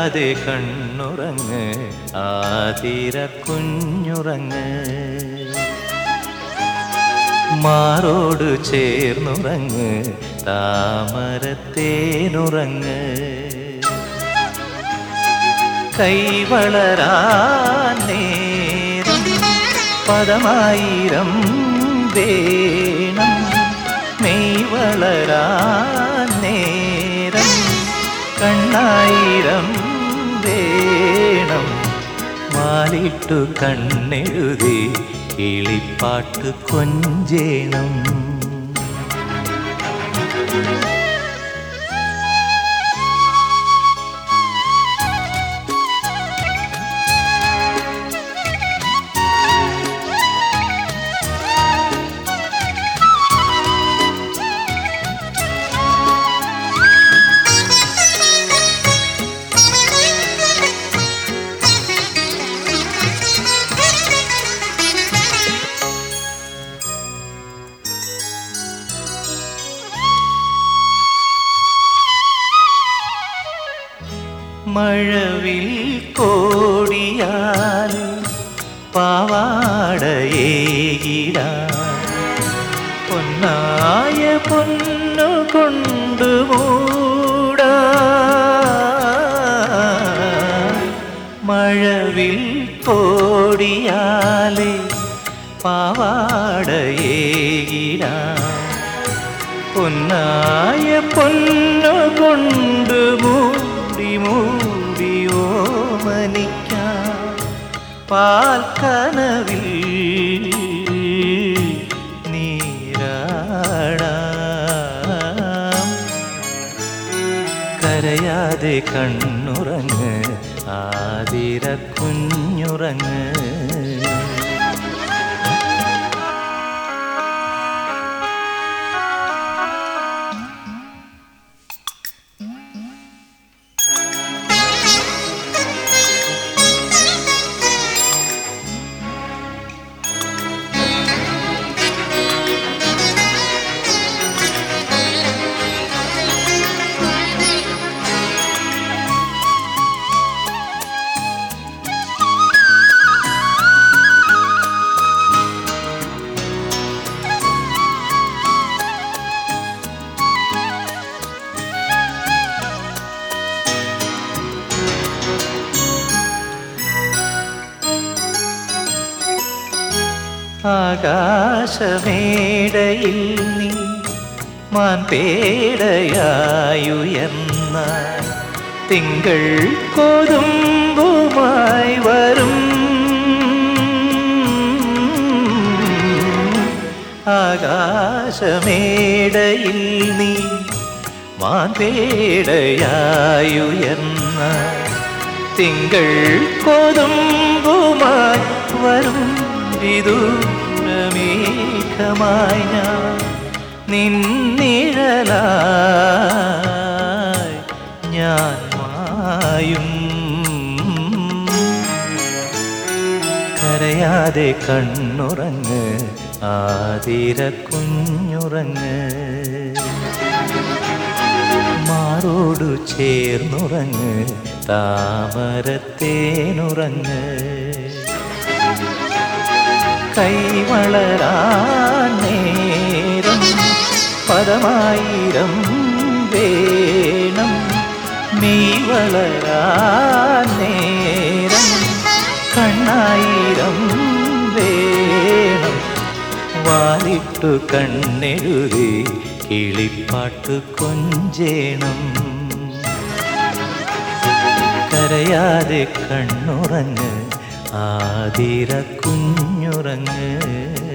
കരയാതെ കണ്ണുറങ്ങ് ആതിര കുഞ്ഞുറങ്ങ് മാറോട് ചേർന്നുറങ്ങ് താമരത്തേനുറങ്ങ് കൈവളരാൻ നേരം പദമായിരം വേണം മെയ് വളരാൻ നേരം കണ്ണായിരം വേണം മാലിട്ടു കണ്ണെഴുതി കിളിപ്പാട്ട് കൊഞ്ചേണം മഴവിൽ കോടിയാൽ പാവാടയേകിട പൊന്നായ പൊന്നു കൊണ്ടുമൂട മഴവിൽ കോടിയാലെ പാവാടയേകിട പൊന്നായ പൊന്നു കൊണ്ട് മൂടി മൂടി ഓമനിക്കാം പാൽക്കനവിൽ നീരാടാം കരയാതെ കണ്ണുറങ്ങ് ആതിര കുഞ്ഞുറങ്ങ് ആകാശമേടയിൽ നീ മാൻപേടയായുയർന്ന തിങ്കൾ കൊതുമ്പുമായി വരും ആകാശമേടയിൽ നീ മാൻപേടയായുയർന്ന തിങ്കൾ കൊതുമ്പുമായി വരും വിദൂരമേഘമായി ഞാൻ നിന്നിഴലായി ഞാൻ മായും കരയാതെ കണ്ണുറങ്ങ് ആതിര കുഞ്ഞുറങ്ങ് മാറോടു ചേർന്നുറങ്ങ് താമരത്തേനുറങ്ങ് കൈവളരാൻ നേരം പദമായിരം വേണം നീ വളരാൻ നേരം കണ്ണായിരം വേണം വാലിട്ടു കണ്ണെഴുതി കിളിപ്പാട്ട് കൊഞ്ചേണം കരയാതെ കണ്ണുറങ്ങ് ആതിര കുഞ്ഞുറങ്ങ്